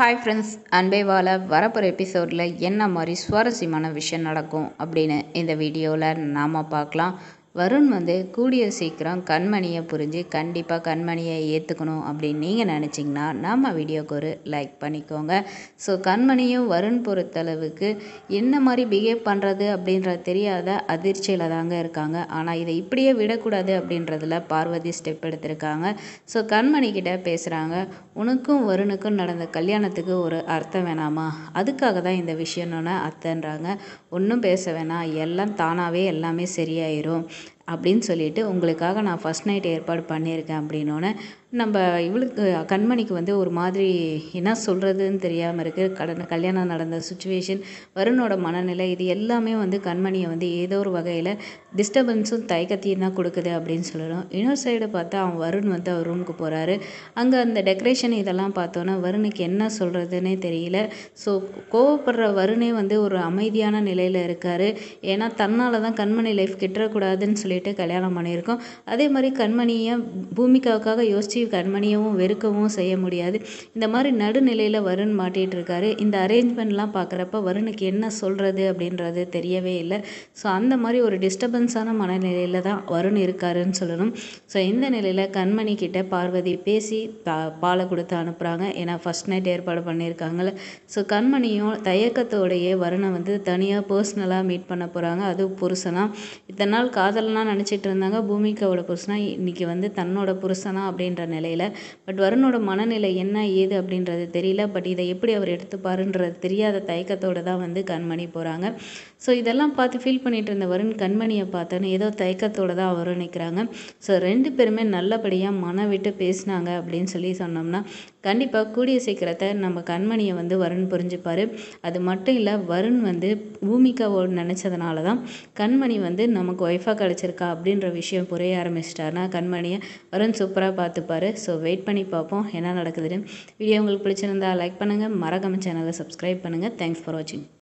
hi friends அன்பே வாழ வரப்போகிற எபிசோடில் என்ன மாதிரி சுவாரஸ்யமான விஷயம் நடக்கும் அப்படின்னு இந்த வீடியோவில் நாம் பார்க்கலாம் வருண் வந்து கூடிய சீக்கிரம் கண்மணியை புரிஞ்சு கண்டிப்பாக கண்மணியை ஏற்றுக்கணும் அப்படின்னு நீங்கள் நினச்சிங்கன்னா நம்ம வீடியோக்கு ஒரு லைக் பண்ணிக்கோங்க ஸோ கண்மணியும் வருண் பொறுத்தளவுக்கு என்ன மாதிரி பிஹேவ் பண்ணுறது அப்படின்றது தெரியாத அதிர்ச்சியில் தாங்க இருக்காங்க ஆனால் இதை இப்படியே விடக்கூடாது அப்படின்றதுல பார்வதி ஸ்டெப் எடுத்திருக்காங்க ஸோ கண்மணி கிட்ட பேசுகிறாங்க உனக்கும் வருணுக்கும் நடந்த கல்யாணத்துக்கு ஒரு அர்த்தம் வேணாமா அதுக்காக தான் இந்த விஷயம்னு அத்தைன்றாங்க ஒன்றும் பேச வேணாம் எல்லாம் தானாகவே எல்லாமே சரியாயிரும் அப்படின்னு சொல்லிட்டு உங்களுக்காக நான் ஃபஸ்ட் நைட் ஏற்பாடு பண்ணியிருக்கேன் அப்படின்னோடனே நம்ம இவளுக்கு கண்மணிக்கு வந்து ஒரு மாதிரி என்ன சொல்கிறதுன்னு தெரியாமல் இருக்குது கடந்த கல்யாணம் நடந்த சுச்சுவேஷன் வருணோட மனநிலை இது எல்லாமே வந்து கண்மணியை வந்து ஏதோ ஒரு வகையில் டிஸ்டர்பன்ஸும் தயக்கத்தையும் தான் கொடுக்குது அப்படின்னு சொல்லணும் இன்னொரு சைடு பார்த்தா அவன் வருண் வந்து அவர் ரூமுக்கு போகிறாரு அங்கே அந்த டெக்கரேஷன் இதெல்லாம் பார்த்தோன்னா வருணுக்கு என்ன சொல்கிறதுனே தெரியல ஸோ கோவப்படுற வருணே வந்து ஒரு அமைதியான நிலையில் இருக்கார் ஏன்னா தன்னால் தான் கண்மணி லைஃப் கிட்டக்கூடாதுன்னு சொல்லிட்டு கல்யாணம் பண்ணியிருக்கோம் அதே மாதிரி கண்மணியை பூமிக்காவுக்காக யோசித்து கண்மணியவும் வெறுக்கவும் செய்ய முடியாது இந்த மாதிரி நடுநிலையில் வருண் மாட்டிகிட்டு இருக்காரு இந்த அரேஞ்ச்மெண்ட்லாம் பார்க்குறப்ப வருணுக்கு என்ன சொல்கிறது அப்படின்றது தெரியவே இல்லை ஸோ அந்த மாதிரி ஒரு டிஸ்டர்பன்ஸான மனநிலையில் தான் வருண் இருக்காருன்னு சொல்லணும் ஸோ இந்த நிலையில் கண்மணி கிட்ட பார்வதி பேசி பா பாலை கொடுத்து அனுப்புகிறாங்க ஏன்னா ஃபஸ்ட் நைட் ஏற்பாடு பண்ணியிருக்காங்கல்ல ஸோ கண்மணியும் தயக்கத்தோடையே வருணை வந்து தனியாக பர்சனலாக மீட் பண்ண போகிறாங்க அதுவும் புருஷனா இத்தனை நாள் காதலனா நினச்சிட்டு இருந்தாங்க பூமிகாவோட புருஷனா இன்னைக்கு வந்து தன்னோட புருஷனா அப்படின்ற நிலையில் பட் வருணோட மனநிலை என்ன ஏது அப்படின்றது தெரியல பட் இதை எப்படி அவர் எடுத்துப்பாருன்றது தெரியாத தயக்கத்தோடு தான் வந்து கண்மணி போகிறாங்க ஸோ இதெல்லாம் பார்த்து ஃபீல் பண்ணிட்டு இருந்த வருண் கண்மணியை பார்த்தோன்னு ஏதோ தயக்கத்தோடு தான் அவரும் நிற்கிறாங்க ஸோ ரெண்டு பேருமே நல்லபடியாக மன விட்டு பேசினாங்க அப்படின்னு சொல்லி சொன்னோம்னா கண்டிப்பாக கூடிய சீக்கிரத்தை நம்ம கண்மணியை வந்து வருண் புரிஞ்சுப்பார் அது மட்டும் இல்லை வருண் வந்து பூமிகாவோடு நினச்சதுனால தான் கண்மணி வந்து நமக்கு ஒய்ஃபாக கிடச்சிருக்கா அப்படின்ற விஷயம் புரிய ஆரம்பிச்சிட்டாருன்னா கண்மணியை வருண் சூப்பராக பார்த்துப்பாரு ஸோ வெயிட் பண்ணி பார்ப்போம் என்ன நடக்குதுன்னு வீடியோ உங்களுக்கு பிடிச்சிருந்தா லைக் பண்ணுங்கள் மறக்காம சேனலை சப்ஸ்கிரைப் பண்ணுங்கள் தேங்க்ஸ் ஃபார் வாட்சிங்